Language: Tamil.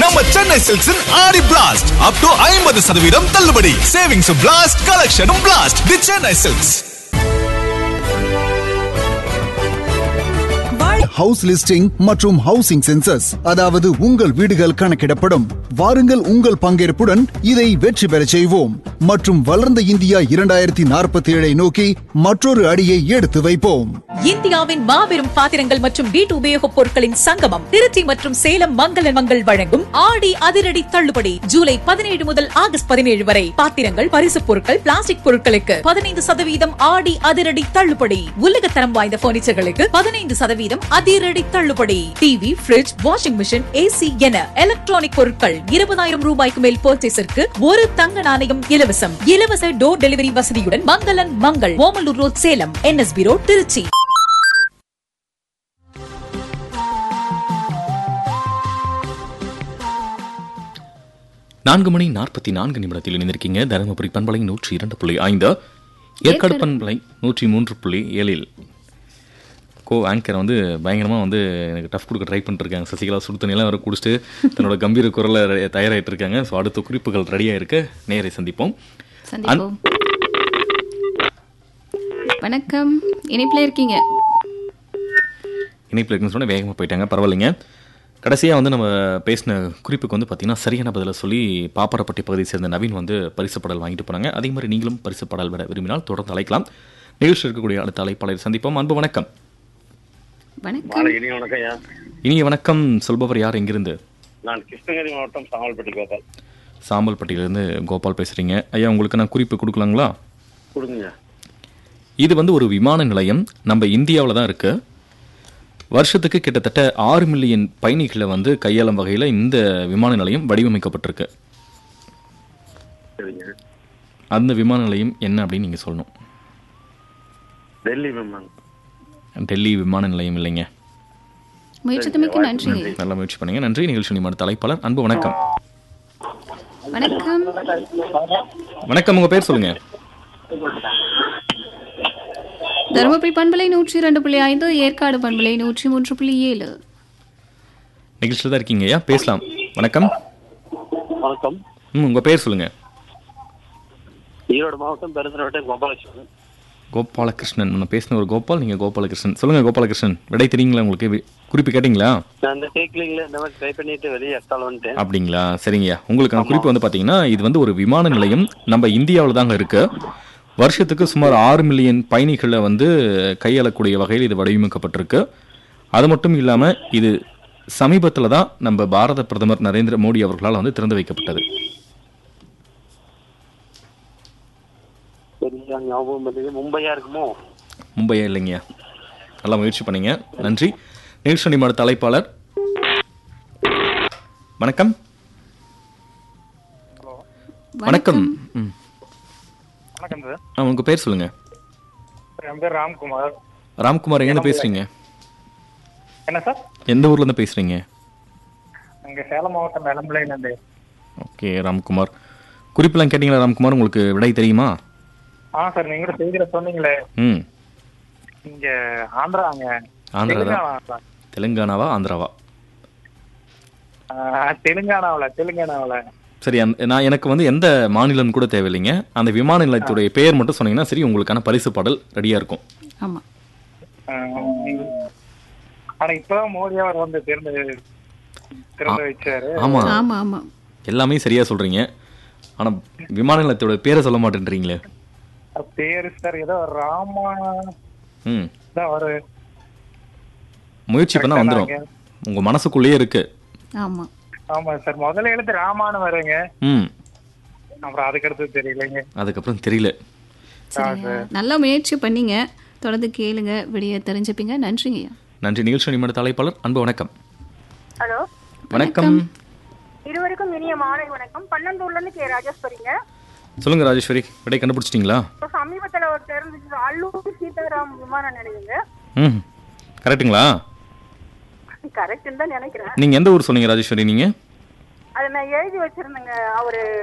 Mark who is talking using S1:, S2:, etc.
S1: நம்ம சென்னை சில்க்ஸின் ஆடி பிளாஸ்ட் அப் டு ஐம்பது சதவீதம் தள்ளுபடி சேவிங்ஸ் பிளாஸ்ட் கலெக்ஷனும் blast the Chennai silks
S2: house listing மற்றும் ஹவுசிங் சென்சஸ் அதாவது உங்கள் வீடுகள் கணக்கிடப்படும் வாருங்கள் உங்கள் பங்கேற்புடன் இதை வெற்றி பெறச் செய்வோம் மற்றும் வளர்ந்த இந்தியா இரண்டாயிரத்தி நாற்பத்தி ஏழை நோக்கி மற்றொரு அடியை எடுத்து வைப்போம்
S3: இந்தியாவின் மாபெரும் பாத்திரங்கள் மற்றும் வீட்டு உபயோகப் பொருட்களின் சங்கமம் திருச்சி மற்றும் சேலம் மங்கள மங்கள் வழங்கும் ஆடி அதிரடி தள்ளுபடி ஜூலை பதினேழு முதல் ஆகஸ்ட் பதினேழு வரை பாத்திரங்கள் பரிசுப் பொருட்கள் பிளாஸ்டிக் பொருட்களுக்கு பதினைந்து சதவீதம் ஆடி அதிரடி தள்ளுபடி உலகத்தரம் வாய்ந்த பர்னிச்சர்களுக்கு பதினைந்து சதவீதம் அதிரடி தள்ளுபடி TV fridge washing machine AC என எலக்ட்ரானிக் பொருட்கள் இருபதாயிரம் ரூபாய்க்கு மேல் பர்ச்சேஸிற்கு ஒரு தங்க நாணயம் இலவசம் இலவச டோர் டெலிவரி வசதியுடன் மங்களன் Mangal Omalur road Salem NSB road Trichy
S4: நான்கு மணி நாற்பத்தி நான்கு நிமிடத்தில் இணைந்திருக்கீங்க தருமபுரி பண்பலை நூற்றி இரண்டு புள்ளி ஐந்து ஏற்காடு பண்பலை நூற்றி மூன்று புள்ளி ஏழில் கோ ஆங்கர் வந்து பயங்கரமாக வந்து எனக்கு டஃப் கொடுக்க ட்ரை பண்ணிருக்காங்க சசிகலா சுடு தண்ணியெல்லாம் வர குடிச்சிட்டு தன்னோட கம்பீர குரலை ரெ- தயாராகிட்டு இருக்காங்க ஸோ அடுத்த குறிப்புகள் ரெடியாக இருக்க நேரை சந்திப்போம்
S5: சந்திப்போம் வணக்கம் இணைப்பில் இருக்கீங்க
S4: இணைப்பில் இருக்குன்னு சொன்னால் வேகமாக போயிட்டாங்க பரவாயில்லைங்க கடைசியாக வந்து நம்ம பேசின குறிப்புக்கு வந்து பார்த்தீங்கன்னா சரியான பதிலை சொல்லி பாப்பரப்பட்டி பகுதியை சேர்ந்த நவீன் வந்து பரிசு பாடல் வாங்கிட்டு போனாங்க அதே மாதிரி நீங்களும் பரிசு பாடல் விட விரும்பினால் தொடர்ந்து அழைக்கலாம் நிகழ்ச்சி இருக்கக்கூடிய அடுத்த அழைப்பாளர் சந்திப்போம் அன்பு வணக்கம்
S5: வணக்கம்
S6: மாலை இனி வணக்கம் ஐயா
S4: இனிய வணக்கம் சொல்பவர் யார் எங்கிருந்து
S6: நான் கிருஷ்ணகிரி மாவட்டம் சாமல்பட்டி கோபால்
S4: சாம்பல்பட்டியிலேருந்து கோபால் பேசுகிறீங்க ஐயா உங்களுக்கு நான் குறிப்பு கொடுக்கலாங்களா
S6: கொடுங்க
S4: இது வந்து ஒரு விமான நிலையம் நம்ம இந்தியாவில் தான் இருக்கு வருஷத்துக்கு கிட்டத்தட்ட ஆறு மில்லியன் பயணிகளை வந்து கையாளும் வகையில் இந்த விமான நிலையம் வடிவமைக்கப்பட்டிருக்கு
S6: சரிங்க
S4: அந்த விமான நிலையம் என்ன அப்படின்னு நீங்கள் சொல்லணும்
S6: டெல்லி விமானம்
S4: டெல்லி விமான நிலையம் இல்லைங்க
S5: முயற்சித்தமைக்கு நன்றி
S4: நல்ல முயற்சி பண்ணீங்க நன்றி நிகழ்ச்சி நிமிட தலைப்பாளர் அன்பு வணக்கம்
S5: வணக்கம்
S4: வணக்கம் உங்கள் பேர் சொல்லுங்க
S5: தருமபுரி பண்பலை நூற்றி இரண்டு புள்ளி ஐந்து ஏற்காடு பண்பலை நூற்றி மூன்று புள்ளி ஏழு
S4: நிகழ்ச்சியில் தான் இருக்கீங்க ஐயா பேசலாம் வணக்கம்
S6: வணக்கம்
S4: ம் உங்கள் பேர் சொல்லுங்க
S6: ஈரோடு மாவட்டம் பெருந்தரோட்டை கோபாலகிருஷ்ணன்
S4: கோபாலகிருஷ்ணன் நான் பேசின ஒரு கோபால் நீங்கள் கோபாலகிருஷ்ணன் சொல்லுங்க கோபாலகிருஷ்ணன் விடை தெரியுங்களா உங்களுக்கு வி- குறிப்பு கேட்டிங்களா
S6: நான் இந்த டேக்லிங்ல இந்த மாதிரி ட்ரை பண்ணிட்டு வெளியே எடுத்தாலும் வந்துட்டேன்
S4: அப்படிங்களா சரிங்கய்யா உங்களுக்கான குறிப்பு வந்து பார்த்தீங்கன்னா இது வந்து ஒரு விமான நிலையம் நம்ம இந்தியாவில் தாங்க இருக்கு வருஷத்துக்கு சுமார் ஆறு மில்லியன் பயணிகளை வந்து கையாளக்கூடிய வகையில் இது வடிவமைக்கப்பட்டிருக்கு அது மட்டும் இல்லாமல் இது சமீபத்தில் தான் நம்ம பாரத பிரதமர் நரேந்திர மோடி அவர்களால் வந்து திறந்து வைக்கப்பட்டது
S6: சரியா ஞாபகம் இல்லையே மும்பையா இருக்குமோ
S4: மும்பையா இல்லைங்கய்யா நல்லா முயற்சி பண்ணீங்க நன்றி நிகழ்ச்சி நிமிட தலைப்பாளர் வணக்கம் வணக்கம் ம்
S7: வணக்கம் சார்
S4: ஆ, உங்க பேர் சொல்லுங்க
S7: என் பேர் ராம்குமார்
S4: ராம்குமார் எங்கேருந்து பேசுறீங்க
S7: என்ன சார்
S4: எந்த ஊர்ல இருந்து பேசுறீங்க
S7: அங்க சேலம் மாவட்டம் இளம்பிள்ளையிலேருந்து
S4: ஓகே ராம்குமார் குறிப்பெல்லாம் கேட்டீங்களா ராம்குமார் உங்களுக்கு விடை தெரியுமா
S7: ஆ சார் நீங்க கூட செய்தியில சொன்னீங்களே
S4: ம்
S7: இங்க ஆந்திராங்க
S4: ஆந்திரா தான்
S7: தெலுங்கானா சார்.
S4: தெலுங்கானாவா ஆந்திராவா
S7: ஆ, தெலுங்கானாவுல தெலுங்கானாவுல
S4: சரி அந்த நான் எனக்கு வந்து எந்த மாநிலம் கூட தேவையில்லைங்க அந்த விமான நிலையத்துடைய பெயர் மட்டும் சொன்னீங்கன்னா சரி உங்களுக்கான பரிசு பாடல் ரெடியா இருக்கும்
S5: ஆமா
S7: ஆ, ஆனா இப்பதான் மோடி அவர் வந்து திறந்து திறந்து வச்சாரு
S4: ஆமா
S5: ஆமா ஆமா
S4: எல்லாமே சரியா சொல்றீங்க ஆனா விமான நிலையத்தோட பேரை சொல்ல மாட்டேன்றீங்களே
S7: அவர் பேரு சார் ஏதோ ராமா
S4: ம்
S7: தான் ஒரு
S4: முயற்சி பண்ணா வந்துடும் உங்க மனசுக்குள்ளேயே இருக்கு
S5: ஆமா
S7: ஆமா சார் முதல்ல எழுத்து ராமான்னு வருங்க
S4: ம்
S7: அப்புறம் அதுக்கடுத்து தெரியலைங்க
S4: அதுக்கப்புறம் தெரியல
S5: சரிங்க நல்ல முயற்சி பண்ணீங்க தொடர்ந்து கேளுங்க விடிய தெரிஞ்சுப்பீங்க நன்றிங்கய்யா
S4: நன்றி நிகழ்ச்சி நிமிட தலைப்பாளர் அன்பு வணக்கம்
S8: ஹலோ
S4: வணக்கம்
S8: இருவருக்கும் இனிய மாலை வணக்கம் பன்னெண்டூர்ல இருந்து கே ராஜேஸ்வரிங்க
S4: சொல்லுங்க ராஜேஸ்வரி விடை கண்டுபிடிச்சிட்டிங்களா
S8: இப்போ சமீபத்துல ஒரு தெரிஞ்சிச்சு அல்லூர் சீதாராம் விமான நிலையங்க
S4: ம் கரெக்ட்டுங்களா
S8: கரெக்ட்னு தான் நினைக்கிறேன்
S4: நீங்க எந்த ஊர் சொன்னீங்க ராஜேஸ்வரி நீங்க
S8: அதை நான் எழுதி வச்சிருந்தேங்க அவரு